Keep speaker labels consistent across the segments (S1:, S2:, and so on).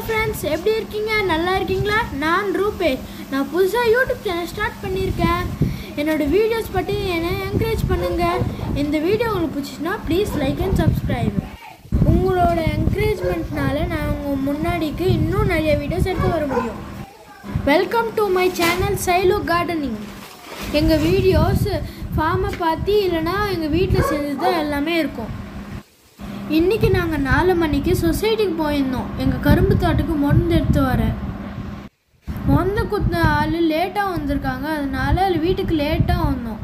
S1: friends எப்படி இருக்கீங்க நல்லா இருக்கீங்களா நான் ரூபேஷ் நான் புதுசாக யூடியூப் சேனல் ஸ்டார்ட் பண்ணியிருக்கேன் என்னோட வீடியோஸ் பற்றி என்னை என்கரேஜ் பண்ணுங்கள் இந்த வீடியோ உங்களுக்கு பிடிச்சிச்சுன்னா ப்ளீஸ் லைக் அண்ட் சப்ஸ்கிரைப் உங்களோட என்கரேஜ்மெண்ட்னால நான் உங்கள் முன்னாடிக்கு இன்னும் நிறைய வீடியோஸ் எடுத்து வர முடியும் welcome to my channel Silo gardening எங்கள் வீடியோஸ் ஃபார்மை பார்த்து இல்லைனா எங்கள் வீட்டில் செஞ்சது தான் எல்லாமே இருக்கும் இன்றைக்கி நாங்கள் நாலு மணிக்கு சொசைட்டிக்கு போயிருந்தோம் எங்கள் கரும்பு தோட்டத்துக்கு மொந்து எடுத்து வர மொந்த குத்தின ஆள் லேட்டாக வந்திருக்காங்க அதனால வீட்டுக்கு லேட்டாக வந்தோம்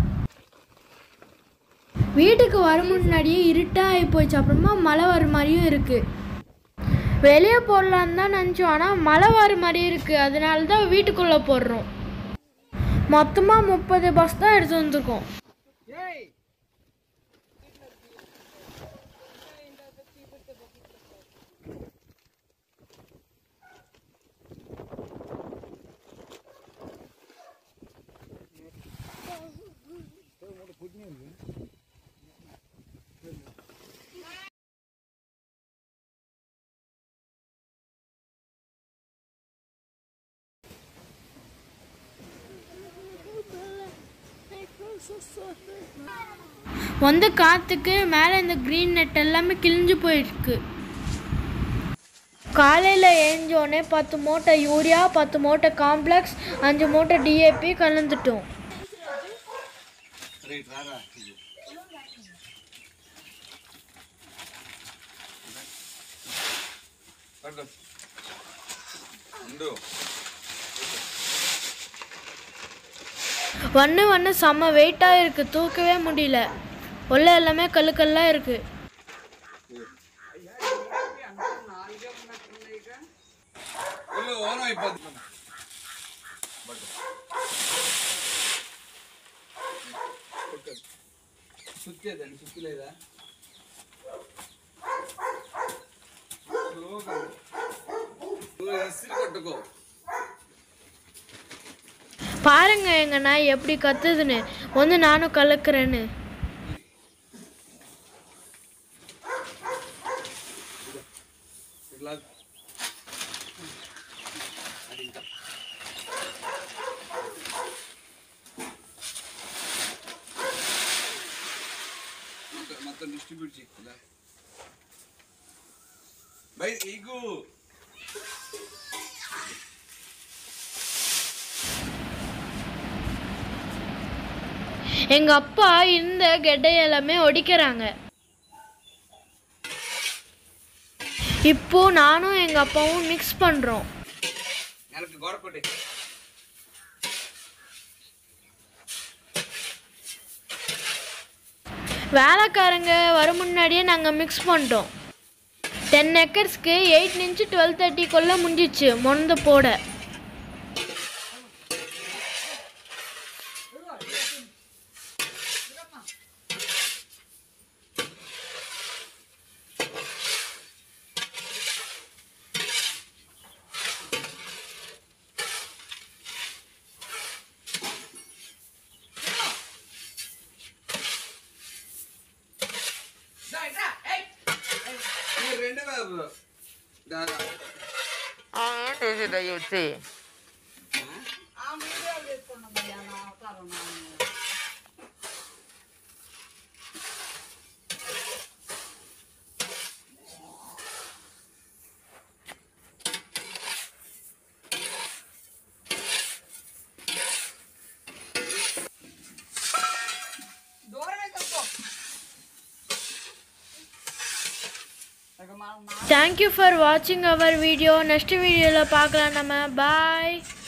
S1: வீட்டுக்கு வர முன்னாடியே இருட்டாக ஆகி போச்சு அப்புறமா மழை வர மாதிரியும் இருக்குது வெளியே போடலான்னு தான் நினச்சோம் ஆனால் மழை வர மாதிரி இருக்குது அதனால தான் வீட்டுக்குள்ளே போடுறோம் மொத்தமாக முப்பது பஸ் தான் எடுத்து வந்திருக்கோம் வந்த காற்றுக்கு மேலே இந்த க்ரீன் நெட் எல்லாமே கிழிஞ்சு போயிருக்கு காலையில் ஏஞ்சோடனே பத்து மூட்டை யூரியா பத்து மூட்டை காம்ப்ளெக்ஸ் அஞ்சு மூட்டை டிஏபி கலந்துட்டோம்
S2: పట్టు ఉండు
S1: ஒன்று ஒன்று செம்ம வெயிட்டாக இருக்குது தூக்கவே முடியல உள்ள எல்லாமே கல்லு கல்லாக இருக்குது
S2: ఒళ్ళు ఓనం అయిపోతుంది సుత్తేదండి సుత్తలేదా స్లోగా ఇసిరి కొట్టుకో
S1: பாருங்க எங்க நாய் எப்படி கத்துதுன்னு வந்து நானும் கலக்குறேன்னு
S2: ఇట్లా మొత్తం డిస్ట్రిబ్యూట్ చేయాలి బై ఈగు
S1: எங்க அப்பா இந்த கெட்டை எல்லாமே ஒடிக்கிறாங்க இப்போ நானும் எங்க அப்பாவும் மிக்ஸ் பண்றோம்
S2: எனக்கு గోడ కొట్టి
S1: வேலைக்காரங்க வர முன்னாடியே நாங்கள் மிக்ஸ் பண்ணிட்டோம் டென் ஏக்கர்ஸ்க்கு எயிட் இன்ச்சு டுவெல் தேர்ட்டிக்குள்ளே முடிஞ்சிச்சு மொந்த போட
S2: రెండు వేరు దాదా
S1: தேங்க்யூ ஃபார் வாட்சிங் அவர் வீடியோ நெக்ஸ்ட் வீடியோவில் பார்க்கலாம் நம்ம பாய்